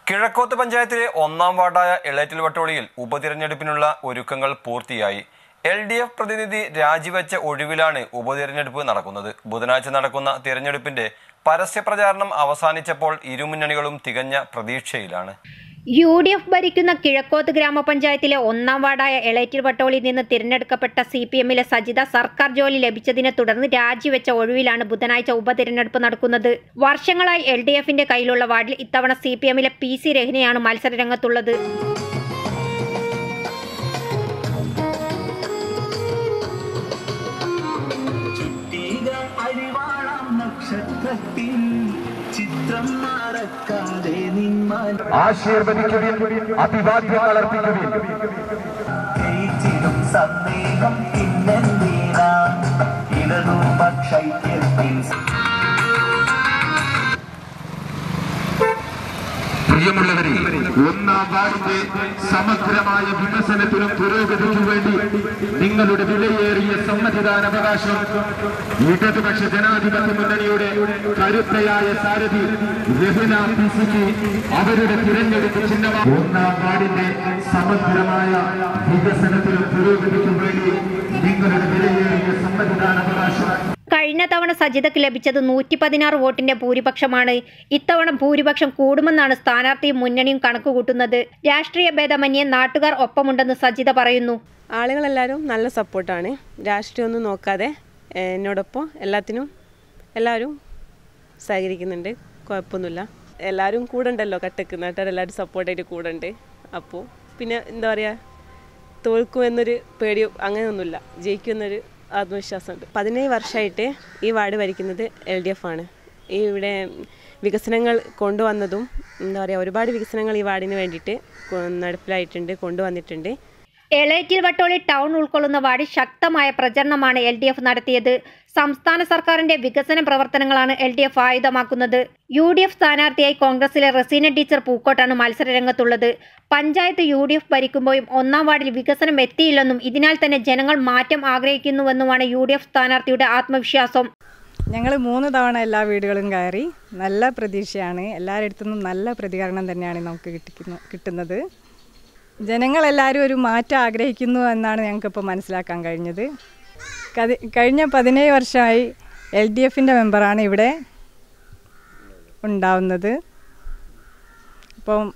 കിഴക്കോത്ത് പഞ്ചായത്തിലെ ഒന്നാം വാർഡായ എളേറ്റിൽ വട്ടോളിയിൽ ഉപതിരഞ്ഞെടുപ്പിനുള്ള ഒരുക്കങ്ങൾ പൂർത്തിയായി എൽ ഡി എഫ് പ്രതിനിധി രാജിവെച്ച ഒഴിവിലാണ് ഉപതിരഞ്ഞെടുപ്പ് നടക്കുന്നത് ബുധനാഴ്ച നടക്കുന്ന തിരഞ്ഞെടുപ്പിന്റെ പരസ്യപ്രചാരണം അവസാനിച്ചപ്പോൾ ഇരുമുന്നണികളും തികഞ്ഞ പ്രതീക്ഷയിലാണ് യു ഡി എഫ് ഭരിക്കുന്ന കിഴക്കോത്ത് ഗ്രാമപഞ്ചായത്തിലെ ഒന്നാം വാർഡായ എളേറ്റിൽ വട്ടോളിൽ നിന്ന് തിരഞ്ഞെടുക്കപ്പെട്ട സി പി എമ്മിലെ സജിത സർക്കാർ ജോലി ലഭിച്ചതിനെ തുടർന്ന് രാജിവെച്ച ഒഴിവിലാണ് ബുധനാഴ്ച ഉപതിരഞ്ഞെടുപ്പ് നടക്കുന്നത് വർഷങ്ങളായി എൽ ഡി എഫിന്റെ കയ്യിലുള്ള വാർഡിൽ ഇത്തവണ സി പി എമ്മിലെ പി സി രഹ്നയാണ് മത്സരരംഗത്തുള്ളത് ചുറ്റിക അരിവാളാം നക്ഷത്രത്തിൽ ചിത്രം മറക്കാതെ നിന്മാൻ ആശീർവദിക്കുവിൻ അഭിവാദ്യങ്ങൾ അർപ്പിക്കുവിൻ ജയിച്ചിടും സന്ദേഹം പിന്നെന്തീരാ ഇടതുപക്ഷൈക്യത്തിൽ പ്രിയമുള്ളവരെ ഒന്നാം വാർഡിന്റെ സമഗ്രമായ വികസനത്തിനും പുരോഗതിക്കും വേണ്ടി നിങ്ങളുടെ വിലയേറിയ സമ്മതിദാനാവകാശം ഇടതുപക്ഷ ജനാധിപത്യ മുന്നണിയുടെ കരുത്തയായ സാരഥി രഹുന പി സിക്ക് അവരുടെ തിരഞ്ഞെടുപ്പ് ചിഹ്നമാണ് ഒന്നാം വാർഡിന്റെ സമഗ്രമായ വികസനത്തിനും പുരോഗതിക്കും വേണ്ടി നിങ്ങളുടെ വിലയേറിയ സമ്മതിദാനാവകാശം കഴിഞ്ഞ തവണ സജിതയ്ക്ക് ലഭിച്ചത് നൂറ്റി പതിനാറ് വോട്ടിന്റെ ഭൂരിപക്ഷമാണ് ഇത്തവണ ഭൂരിപക്ഷം കൂടുമെന്നാണ് സ്ഥാനാർത്ഥിയും മുന്നണിയും കണക്കുകൂട്ടുന്നത് രാഷ്ട്രീയ ഭേദമന്യേ നാട്ടുകാർ ഒപ്പമുണ്ടെന്ന് സജിത പറയുന്നു ആളുകളെല്ലാവരും നല്ല സപ്പോർട്ടാണ് രാഷ്ട്രീയമൊന്നും നോക്കാതെ ഏഹ്, എന്നോടൊപ്പം എല്ലാത്തിനും എല്ലാവരും സഹകരിക്കുന്നുണ്ട് കുഴപ്പമൊന്നുമില്ല എല്ലാവരും കൂടെ ഉണ്ടല്ലോ കട്ടക്ക് നാട്ടുകാരെല്ലാവരും സപ്പോർട്ടായിട്ട് കൂടെ ഉണ്ട് അപ്പോൾ പിന്നെ എന്താ പറയുക തോൽക്കും എന്നൊരു പേടിയോ അങ്ങനെയൊന്നുമില്ല ജയിക്കും എന്നൊരു ആത്മവിശ്വാസമുണ്ട് പതിനേഴ് വർഷമായിട്ട് ഈ വാർഡ് ഭരിക്കുന്നത് എൽ ഡി എഫ് ആണ് ഈ ഇവിടെ വികസനങ്ങൾ കൊണ്ടുവന്നതും എന്താ പറയുക ഒരുപാട് വികസനങ്ങൾ ഈ വാർഡിന് വേണ്ടിയിട്ട് കൊ- നടപ്പിലായിട്ടുണ്ട് കൊണ്ടുവന്നിട്ടുണ്ട് എളേറ്റിൽ വട്ടോളി ടൗൺ ഉൾക്കൊള്ളുന്ന വാർഡിൽ ശക്തമായ പ്രചരണമാണ് എൽ ഡി എഫ് നടത്തിയത് സംസ്ഥാന സർക്കാരിന്റെ വികസന പ്രവർത്തനങ്ങളാണ് എൽ ഡി എഫ് ആയുധമാക്കുന്നത് യു ഡി എഫ് സ്ഥാനാർത്ഥിയായി കോൺഗ്രസിലെ റസീന ടീച്ചർ പൂക്കോട്ടാണ് മത്സരരംഗത്തുള്ളത് പഞ്ചായത്ത് യു ഡി എഫ് ഭരിക്കുമ്പോഴും ഒന്നാം വാർഡിൽ വികസനം എത്തിയില്ലെന്നും ഇതിനാൽ തന്നെ ജനങ്ങൾ മാറ്റം ആഗ്രഹിക്കുന്നുവെന്നുമാണ് യു ഡി എഫ് സ്ഥാനാർത്ഥിയുടെ ആത്മവിശ്വാസം ഞങ്ങൾ മൂന്ന് തവണ എല്ലാ വീടുകളും കയറി നല്ല പ്രതീക്ഷയാണ് എല്ലാവരുടെ നിന്നും നല്ല പ്രതികരണം തന്നെയാണ് നമുക്ക് കിട്ടിക്കുന്നു കിട്ടുന്നത് ജനങ്ങളെല്ലാവരും ഒരു മാറ്റം ആഗ്രഹിക്കുന്നു എന്നാണ് ഞങ്ങൾക്കിപ്പോൾ മനസ്സിലാക്കാൻ കഴിഞ്ഞത് കതി- കഴിഞ്ഞ പതിനേഴ് വർഷമായി എൽ ഡി എഫിൻ്റെ മെമ്പറാണ് ഇവിടെ ഉണ്ടാവുന്നത് അപ്പം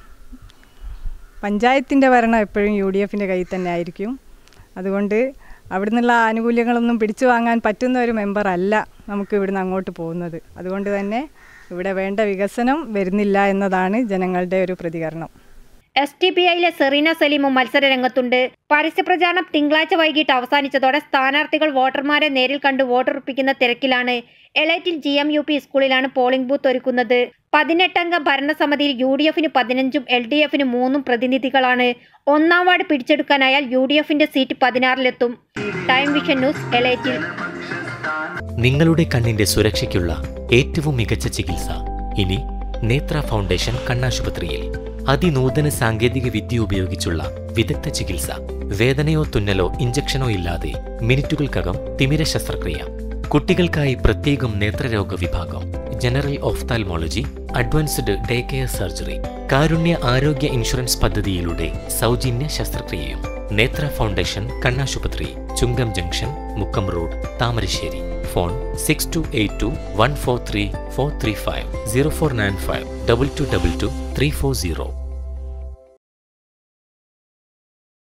പഞ്ചായത്തിൻ്റെ ഭരണം എപ്പോഴും യു ഡി എഫിൻ്റെ കയ്യിൽ തന്നെ ആയിരിക്കും അതുകൊണ്ട് അവിടെ നിന്നുള്ള ആനുകൂല്യങ്ങളൊന്നും പിടിച്ചു വാങ്ങാൻ പറ്റുന്ന ഒരു മെമ്പർ അല്ല നമുക്ക് ഇവിടുന്ന് അങ്ങോട്ട് പോകുന്നത് അതുകൊണ്ട് തന്നെ ഇവിടെ വേണ്ട വികസനം വരുന്നില്ല എന്നതാണ് ജനങ്ങളുടെ ഒരു പ്രതികരണം എസ് ടി പി ഐയിലെ സെറീന സലീമും മത്സരരംഗത്തുണ്ട് പരസ്യപ്രചാരണം തിങ്കളാഴ്ച വൈകിട്ട് അവസാനിച്ചതോടെ സ്ഥാനാർത്ഥികൾ വോട്ടർമാരെ നേരിൽ കണ്ട് വോട്ടുറപ്പിക്കുന്ന തിരക്കിലാണ് Elettil G M U P സ്കൂളിലാണ് പോളിംഗ് ബൂത്ത് ഒരുക്കുന്നത് പതിനെട്ടംഗ ഭരണസമിതിയിൽ യു ഡി എഫിന് പതിനഞ്ചും എൽ ഡി എഫിന് മൂന്നും പ്രതിനിധികളാണ് ഒന്നാം വാർഡ് പിടിച്ചെടുക്കാനായാൽ യു ഡി എഫിന്റെ സീറ്റ് പതിനാറിലെത്തും ടൈം വിഷൻ ന്യൂസ് എളേറ്റിൽ നിങ്ങളുടെ കണ്ണിന്റെ സുരക്ഷയ്ക്കുള്ള ഏറ്റവും മികച്ച ചികിത്സ ഇനി നേത്ര ഫൗണ്ടേഷൻ കണ്ണാശുപത്രിയിൽ അതിനൂതന സാങ്കേതിക വിദ്യ ഉപയോഗിച്ചുള്ള വിദഗ്ധ ചികിത്സ വേദനയോ തുന്നലോ ഇഞ്ചക്ഷനോ ഇല്ലാതെ മിനിറ്റുകൾക്കകം തിമിര ശസ്ത്രക്രിയ കുട്ടികൾക്കായി പ്രത്യേകം നേത്രരോഗ വിഭാഗം general ophthalmology advanced day care surgery Karunya ആരോഗ്യ ഇൻഷുറൻസ് പദ്ധതിയിലൂടെ സൗജന്യ ശസ്ത്രക്രിയയും നേത്ര ഫൗണ്ടേഷൻ കണ്ണാശുപത്രി Chungam junction Mukkam road Thamarassery phone six two eight two one four three four three five zero four nine five double two double two three four zero